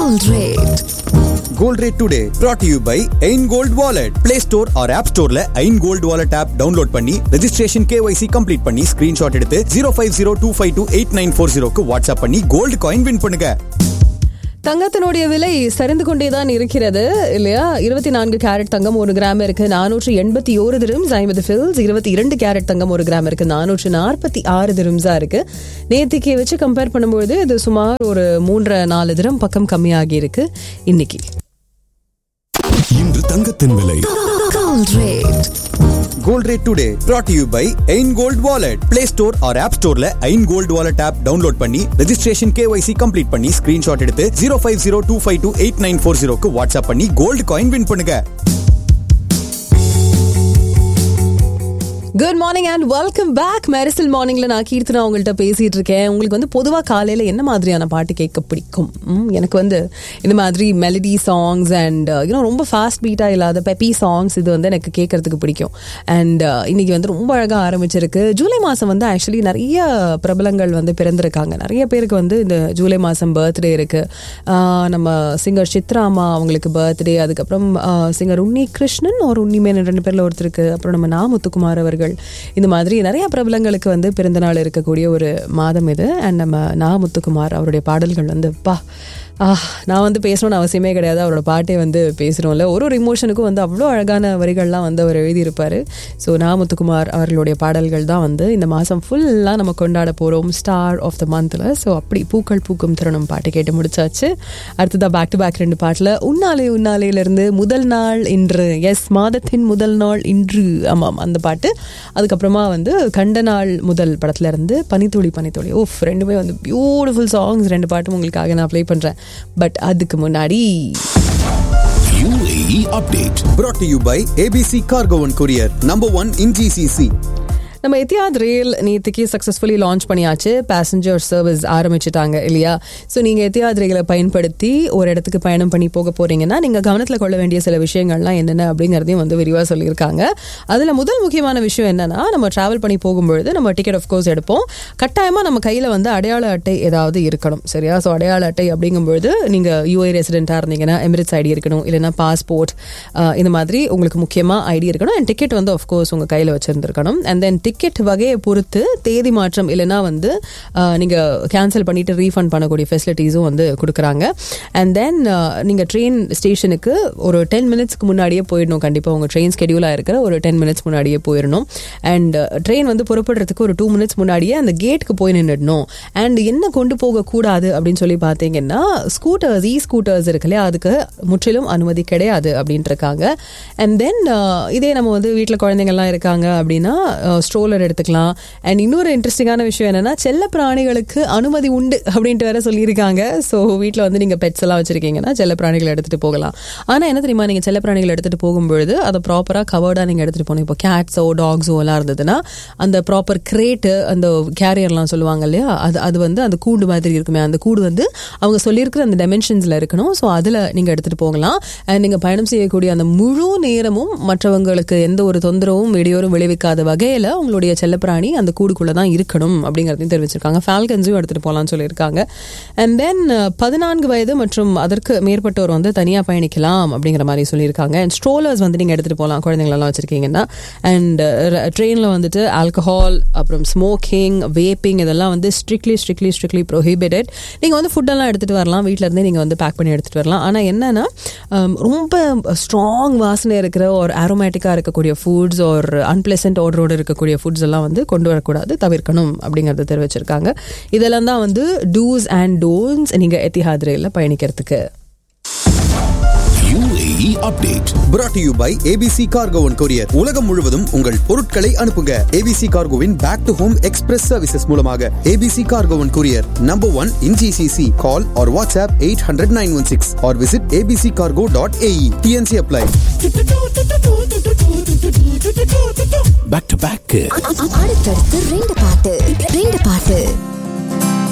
Gold rate. Gold rate today brought to you by Ain Gold Wallet. Play Store or App Storeல Ain Gold Wallet app download பண்ணி registration KYC complete பண்ணி screenshot எடுத்து 0502528940 க்கு WhatsApp பண்ணி gold coin win பண்ணுங்க தங்கத்தினுடைய விலை சரிந்து கொண்டேதான் இருக்கிறது இல்லையா இருபத்தி நான்கு கேரட் தங்கம் ஒரு கிராம் இருக்கு நானூற்று எண்பத்தி ஓரு திரம்ஸ் ஐம்பது ஃபில்ஸ் இருபத்தி இரண்டு கேரட் தங்கம் ஒரு கிராம் இருக்கு நானூற்று நாற்பத்தி ஆறு திரம்ஸா இருக்கு நேத்திக்கு வச்சு கம்பேர் பண்ணும்போது இது சுமார் ஒரு மூன்றரை நாலு திரம் பக்கம் கம்மியாகி இருக்கு இன்னைக்கு இன்று தங்கத்தின் விலை Gold rate. Gold rate today brought to you by Ain Gold Wallet. Play Store or App Storeல Ain Gold Wallet app download பண்ணி registration KYC complete பண்ணி screenshot எடுத்து 0502528940 க்கு வாட்ஸ்அப் பண்ணி கோல்ட் காயின் வின் பண்ணுங்க good morning and welcome back Mersal மார்னிங்ல நான் கீர்த்தனா உங்கள்கிட்ட பேசிட்டு இருக்கேன் உங்களுக்கு வந்து பொதுவாக காலையில என்ன மாதிரியான பாட்டு கேட்க பிடிக்கும் ம், எனக்கு வந்து இந்த மாதிரி மெலடி சாங்ஸ் அண்ட் யூனோ ரொம்ப ஃபாஸ்ட் பீட்டா இல்லாத பெப்பி சாங்ஸ் இது வந்து எனக்கு கேட்கறதுக்கு பிடிக்கும் அண்ட் இன்னைக்கு வந்து ரொம்ப அழகாக ஆரம்பிச்சிருக்கு ஜூலை மாதம் வந்து ஆக்சுவலி நிறைய பிரபலங்கள் வந்து பிறந்திருக்காங்க நிறைய பேருக்கு வந்து இந்த ஜூலை மாதம் பர்த்டே இருக்கு ஆஹ் நம்ம சிங்கர் சித்ராமா அவங்களுக்கு பர்த்டே அதுக்கப்புறம் சிங்கர் உன்னி கிருஷ்ணன் ஒரு உன்னிமேனன் ரெண்டு பேர்ல ஒருத்தருக்கு அப்புறம் நம்ம நா முத்துக்குமார் அவர்கள் இந்த மாதிரி நிறைய பிரபலங்களுக்கு வந்து பிறந்த நாள் இருக்கக்கூடிய ஒரு மாதம் இது அண்ட் நம்ம நா முத்துக்குமார் அவருடைய பாடல்கள் வந்து பா ஆஹ் நான் வந்து பேசணும்னு அவசியமே கிடையாது அவரோட பாட்டே வந்து பேசுகிறோம்ல ஒரு ஒரு இமோஷனுக்கும் வந்து அவ்வளோ அழகான வரிகள்லாம் வந்து அவர் எழுதியிருப்பார் ஸோ நா முத்துக்குமார் அவர்களுடைய பாடல்கள் தான் வந்து இந்த மாதம் ஃபுல்லாக நம்ம கொண்டாட போகிறோம் ஸ்டார் ஆஃப் த மந்தில் ஸோ அப்படி பூக்கள் பூக்கும் தருணம் பாட்டு கேட்டு முடிச்சாச்சு அடுத்ததாக பேக் டு பேக் ரெண்டு பாட்டில் உன்னாலே உன்னாலேலேருந்து முதல் நாள் இன்று எஸ் மாதத்தின் முதல் நாள் இன்று ஆமாம் அந்த பாட்டு அதுக்கப்புறமா வந்து கண்ட நாள் முதல் படத்துல இருந்து பனித்துளி பனித்துளி ஓஃப் ரெண்டுமே வந்து பியூட்டிஃபுல் சாங்ஸ் ரெண்டு பாட்டும் உங்களுக்காக நான் ப்ளே பண்ணுறேன் பட் அதுக்கு முன்னாடி UAE update. brought to you by ABC Cargo and Courier number 1 in GCC நம்ம எத்தியாத் ரயில் நேற்றுக்கு சக்ஸஸ்ஃபுல்லி லான்ச் பண்ணியாச்சு பேசஞ்சர் சர்வீஸ் ஆரம்பிச்சிட்டாங்க இல்லையா ஸோ நீங்கள் எத்தியாத் ரயிலை பயன்படுத்தி ஒரு இடத்துக்கு பயணம் பண்ணி போக போறீங்கன்னா நீங்கள் கவனத்தில் கொள்ள வேண்டிய சில விஷயங்கள்லாம் என்னென்ன அப்படிங்கிறதையும் வந்து விரிவாக சொல்லியிருக்காங்க அதில் முதல் முக்கியமான விஷயம் என்னன்னா நம்ம ட்ராவல் பண்ணி போகும்பொழுது நம்ம டிக்கெட் ஆஃப் கோர்ஸ் எடுப்போம் கட்டாயமாக நம்ம கையில் வந்து அடையாள அட்டை ஏதாவது இருக்கணும் சரியா ஸோ அடையாள அட்டை அப்படிங்கும்பொழுது நீங்கள் யூஏ ரெசிடென்ட்டாக இருந்தீங்கன்னா எமிரேட்ஸ் ஐடி இருக்கணும் இல்லைன்னா பாஸ்போர்ட் இந்த மாதிரி உங்களுக்கு முக்கியமாக ஐடி இருக்கணும் அண்ட் டிக்கெட் வந்து ஆஃப்கோர்ஸ் உங்கள் கையில் வச்சிருந்துருக்கணும் அண்ட் தென் டிக்கெட் வகையை பொறுத்து தேதி மாற்றம் இல்லைன்னா வந்து அஹ், நீங்க கேன்சல் பண்ணிட்டு ரீஃபண்ட் பண்ணக்கூடிய ஃபெசிலிட்டிஸும் வந்து கொடுக்குறாங்க அண்ட் தென் நீங்க ட்ரெயின் ஸ்டேஷனுக்கு ஒரு டென் மினிட்ஸ்க்கு முன்னாடியே போயிடணும் கண்டிப்பா உங்க ட்ரெயின் ஸ்கெடியூலா இருக்கிற ஒரு டென் மினிட்ஸ் முன்னாடியே போயிடணும் அண்ட் ட்ரெயின் வந்து புறப்படுறதுக்கு ஒரு டூ மினிட்ஸ் முன்னாடியே அந்த கேட்டுக்கு போய் நின்றுடணும் அண்ட் என்ன கொண்டு போக கூடாது அப்படின்னு சொல்லி பார்த்தீங்கன்னா ஸ்கூட்டர்ஸ் இ ஸ்கூட்டர்ஸ் இருக்கு இல்லையா அதுக்கு முற்றிலும் அனுமதி கிடையாது அப்படின்ட்டு இருக்காங்க அண்ட் தென் இதே நம்ம வந்து வீட்டில் குழந்தைங்கள்லாம் இருக்காங்க அப்படின்னா ஸ்ட்ரோலர் எடுத்துக்கலாம் அண்ட் இன்னொரு இன்ட்ரெஸ்டிங்கான விஷயம் என்னன்னா செல்ல பிராணிகளுக்கு அனுமதி உண்டு அப்படின்ட்டு வேற சொல்லியிருக்காங்க ஸோ வீட்டில் வந்து நீங்கள் பெட்ஸ் எல்லாம் வச்சிருக்கீங்கன்னா செல்ல பிராணிகளை எடுத்துட்டு போகலாம் ஆனால் என்ன தெரியுமா நீங்கள் செல்ல பிராணிகளை எடுத்துட்டு போகும்பொழுது அதை ப்ராப்பராக கவர்டாக நீங்கள் எடுத்துட்டு போகணும் இப்போ கேட்ஸோ டாக்ஸோ எல்லாம் இருந்ததுன்னா அந்த ப்ராப்பர் கிரேட்டு அந்த கேரியர்லாம் சொல்லுவாங்க இல்லையா அது அது வந்து அந்த கூண்டு மாதிரி இருக்குமே அந்த கூடு வந்து அவங்க சொல்லியிருக்கிற அந்த டெமென்ஷன்ஸில் இருக்கணும் ஸோ அதில் நீங்கள் எடுத்துகிட்டு போகலாம் அண்ட் நீங்கள் பயணம் செய்யக்கூடிய அந்த முழு நேரமும் மற்றவங்களுக்கு எந்த ஒரு தொந்தரவும் இடையூறும் விளைவிக்காத வகையில் உங்களுடைய செல்லப்பிராணி அந்த கூடுக்குள்ளே தான் இருக்கணும் அப்படிங்கிறதையும் தெரிவிச்சிருக்காங்க ஃபால்கன்ஸையும் எடுத்துகிட்டு போகலாம்னு சொல்லியிருக்காங்க அண்ட் தென் பதினான்கு வயது மற்றும் அதற்கு மேற்பட்டோர் வந்து தனியாக பயணிக்கலாம் அப்படிங்கிற மாதிரி சொல்லியிருக்காங்க அண்ட் ஸ்ட்ரோலர்ஸ் வந்து நீங்கள் எடுத்துகிட்டு போகலாம் குழந்தைங்களெல்லாம் வச்சுருக்கீங்கன்னா அண்ட் ட்ரெயினில் வந்துட்டு ஆல்கஹால் அப்புறம் ஸ்மோக்கிங் வேப்பிங் இதெல்லாம் வந்து ஸ்ட்ரிக்ட்லி ஸ்ட்ரிக்ட்லி ஸ்ட்ரிக்ட்லி ப்ரொஹிபிட்டட் நீங்கள் வந்து ஃபுட்டெல்லாம் எடுத்துகிட்டு வரலாம் வீட்டில் இருந்தே நீங்கள் வந்து பேக் பண்ணி எடுத்துகிட்டு வரலாம் ஆனால் என்னன்னா um, ரொம்ப ஸ்ட்ராங் வாசனை இருக்கிற ஒரு ஆரோமேட்டிக்காக இருக்கக்கூடிய ஃபுட்ஸ் ஒரு அன்பிளசன்ட் ஆர்டரோடு இருக்கக்கூடிய ஃபுட்ஸ் எல்லாம் வந்து கொண்டு வரக்கூடாது தவிர்க்கணும் அப்படிங்கறத தெரிவிச்சிருக்காங்க இதெல்லாம் தான் வந்து டூஸ் அண்ட் டோன்ஸ் நீங்கள் எத்திஹாத் ரயிலில் பயணிக்கிறதுக்கு UAE update. brought to you by ABC Cargo and Courier உலகம் முழுவதும் உங்கள் பொருட்களை அனுப்புங்க ABC Cargoவின் back to home express services மூலமாக ABC Cargo and Courier number 1 in GCC call or WhatsApp 800 916 or visit abccargo.ae TNC apply Back to back. அடுத்தடுத்து ரெண்டு பாட்டு ரெண்டு பாட்டு